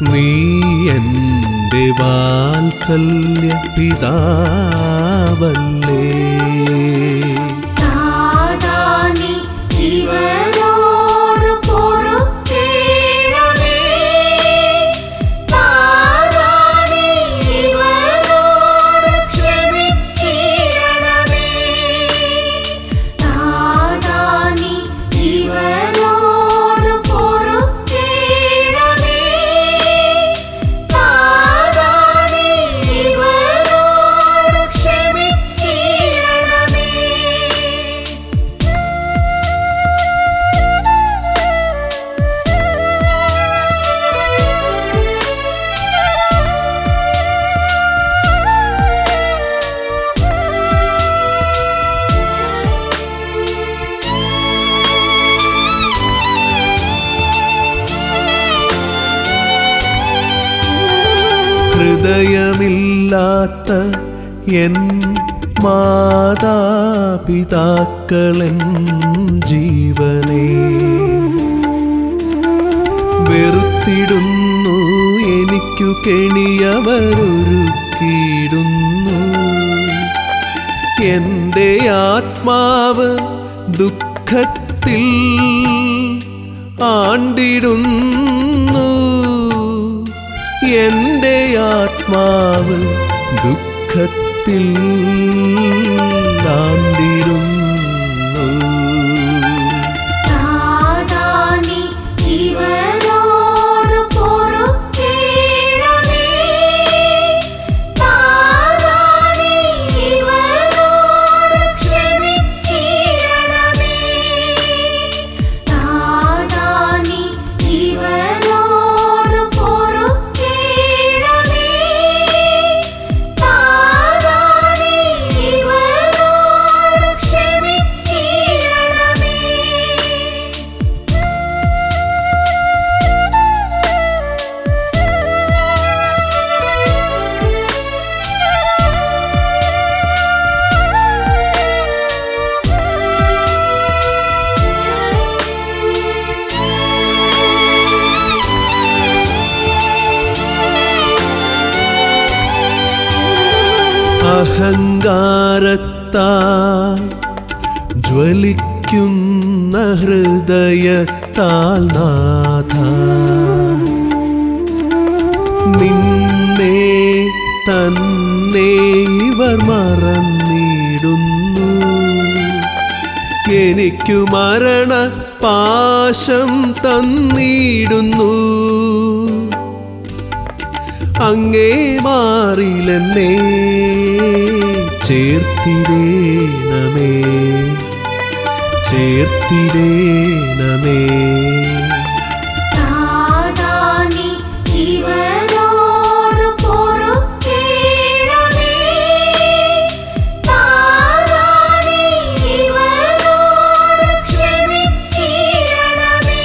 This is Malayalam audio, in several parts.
നീ എൻ്റെ വാത്സല്യ പിതാവല്ലേ നാദാനി ഇവരോട് പൊറുക്കേണമേ നാദാനി ഇവരോട് ക്ഷമിച്ചിടണമേ നാദാനി ഇവരോട് പൊറുക്കേണമേ നാദാനി ഇവരോട് ക്ഷമിച്ചിടണമേ ഹൃദയമില്ലാത്ത എൻ മാതാപിതാക്കളൻ ജീവനെ വെറുത്തിടുന്നു എനിക്കു കെണിയവരൊരുക്കിയിടുന്നു എൻ്റെ ആത്മാവ് ദുഃഖത്തിൽ ആണ്ടിടുന്നു എൻ്റെ ആത്മാവ് ദുഃഖത്തിൽ ആണ്ടിടുന്നു നാദാനി ഇവരോട് പൊറുക്കേണമേ നാദാനി ഇവരോട് ക്ഷമിച്ചിടണമേ നാദാനി ഇവരോട് പൊറുക്കേണമേ നാദാനി ഇവരോട് ക്ഷമിച്ചിടണമേ അഹങ്കാരത്താൽ ജ്വലിക്കുന്ന ഹൃദയത്താൽ നാഥ നിന്നെ തന്നെ ഇവർ മറന്നിടുന്നു എനിക്കു മരണ പാശം തന്നിടുന്നു അങ്ങേ മാറിലെന്നെ ചേർത്തിടേണമേ ചേർത്തിടേണമേ നാദാനി ഇവരോട് പൊറുക്കേണമേ നാദാനി ഇവരോട് ക്ഷമിച്ചിടണമേ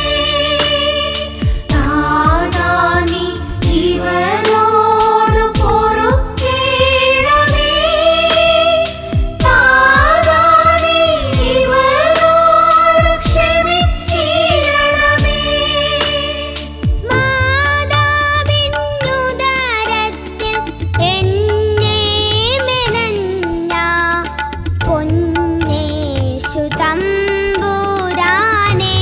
നാദാനി ഇവരോട് പൊറുക്കേണമേ നാദാനി ഇവരോട് ക്ഷമിച്ചിടണമേ മാതാവിന്നുദരത്തിൽ എന്നെ മെനഞ്ഞ പൊന്നേശു തമ്പുരാനേ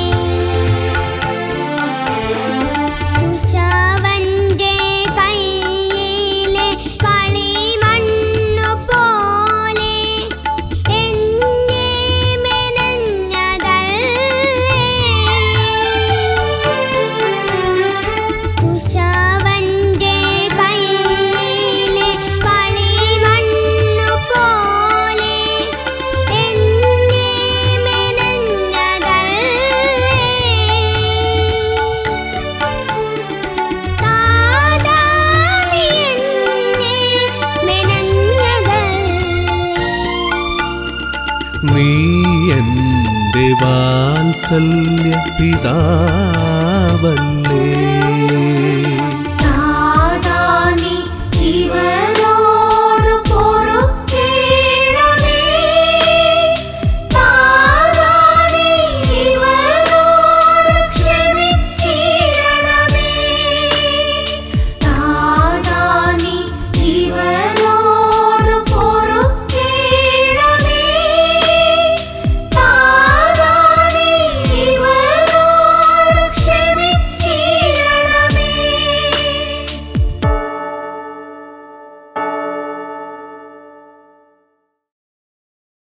കുശവന്റെ കയ്യിലെ കളിമണ്ണു പോലെ എന്നെ മെനഞ്ഞതല്ലേ കുശവന്റെ കയ്യിലെ കളിമണ്ണു പോലെ എന്നെ മെനഞ്ഞതല്ലേ താതാനി എന്നെ മെനഞ്ഞതല്ലേ നീ എൻ്റെ വാത്സല്യ പിതാവല്ലേ